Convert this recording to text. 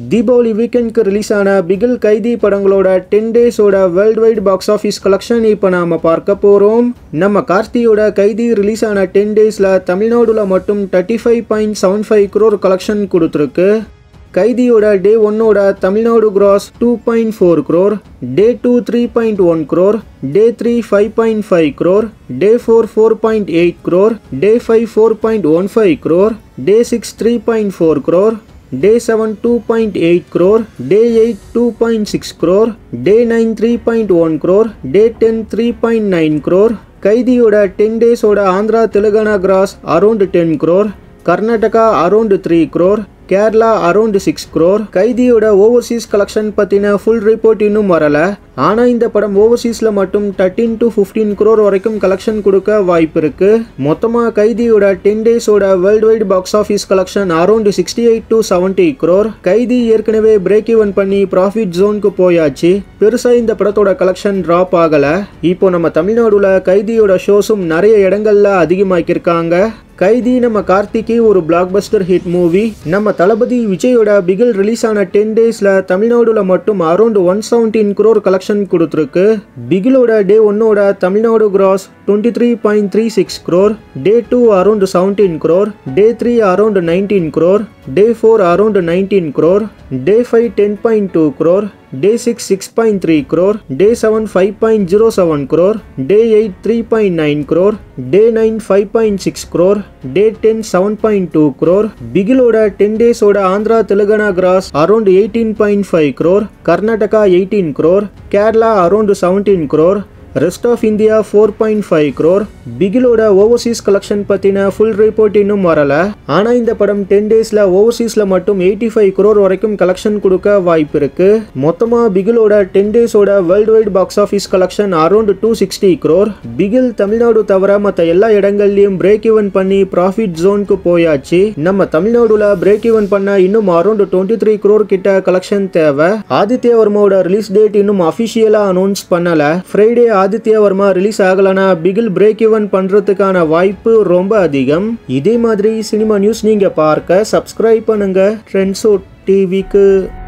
Deepavali வீக்கெண்ட்க்கு release ஆன பிகில் கைதி படங்களோட ten டேஸோட world wide box office collection இப்போ நாம பார்க்க போகிறோம் நம்ம கார்த்தியோட கைதி ரிலீஸ் ஆன டென் டேஸில் தமிழ்நாடுல மட்டும் thirty five point seven five crore collection கொடுத்துருக்கு கைதியோட டே ஒன்னோட Tamil Nadu gross two point four crore day two three point one crore day three five point five crore day four four point eight crore day five four point one five crore day six three point four crore day seven two point eight crore day eight two point six crore day nine three point one crore டே ten three point nine crore கைதியோட ten டேஸோட Andhra Telangana gross around ten crore Karnataka around three crore Kerala around six crore கைதியோட overseas collection பற்றின full report இன்னும் வரல ஆனால் இந்த படம் ஓவர்சீஸில் மட்டும் தேர்ட்டீன் டு ஃபிஃப்டீன் க்ரோர் வரைக்கும் கலெக்ஷன் கொடுக்க வாய்ப்பு இருக்கு மொத்தமாக கைதியோட டென் டேஸோட world wide box office collection around sixty eight to seventy crore Kaithi ஏற்கனவே பிரேக் ஈவன் பண்ணி ப்ராஃபிட் ஜோனுக்கு போயாச்சு பெருசாக இந்த படத்தோட கலெக்ஷன் ட்ராப் ஆகலை இப்போ நம்ம தமிழ்நாடுல கைதியோட ஷோஸும் நிறைய இடங்கள்ல அதிகமாக்கியிருக்காங்க கைதி நம்ம கார்த்திக்கு ஒரு பிளாக் பஸ்டர் ஹிட் மூவி நம்ம தளபதி விஜயோட பிகில் ரிலீஸ் ஆன டென் டேஸ்ல தமிழ்நாடுல மட்டும் around one seventeen crore collection கொடுத்துருக்கு பிகிலோட டே ஒன்னோட Tamil Nadu gross twenty three point three six crore day two around seventeen crore day three around nineteen crore day four around nineteen crore day five ten point two crore day six six point three crore day seven five point zero seven crore day eight three point nine crore day nine five point six crore day ten seven point two crore பிகிலோட ten டேஸோட Andhra Telangana gross around eighteen point five crore Karnataka eighteen crore Kerala around seventeen crore rest of India four point five crore பிகிலோட overseas collection பற்றின full report இன்னும் வரல ஆனால் இந்த படம் ten டேஸில் ஓவர்சீஸில் மட்டும் எயிட்டி ஃபைவ் க்ரோர் வரைக்கும் கலெக்ஷன் கொடுக்க வாய்ப்பு இருக்கு மொத்தமாக பிகிலோட டென் டேஸோட world wide box office collection around two sixty crore Bigil Tamil Nadu தவிர மற்ற எல்லா இடங்கள்லையும் பிரேக் ஈவன் பண்ணி ப்ராஃபிட் ஜோனுக்கு போயாச்சு நம்ம தமிழ்நாடுல பிரேக் ஈவன் பண்ண இன்னும் அரௌண்ட் டுவெண்ட்டி த்ரீ க்ரோர் கிட்ட கலெக்ஷன் தேவை ஆதித்ய வர்மாவோட ரிலீஸ் டேட் இன்னும் அஃபிஷியலாக அனௌன்ஸ் பண்ணல ஃப்ரைடே ஆதித்ய வர்மா ரிலீஸ் ஆகலனா பிகில் பிரேக் ஈவன் பண்றதுக்கான வாய்ப்பு ரொம்ப அதிகம் இதே மாதிரி சினிமா நியூஸ் நீங்க பார்க்க சப்ஸ்கிரைப் பண்ணுங்க ட்ரெண்ட்ஸோ டிவிக்கு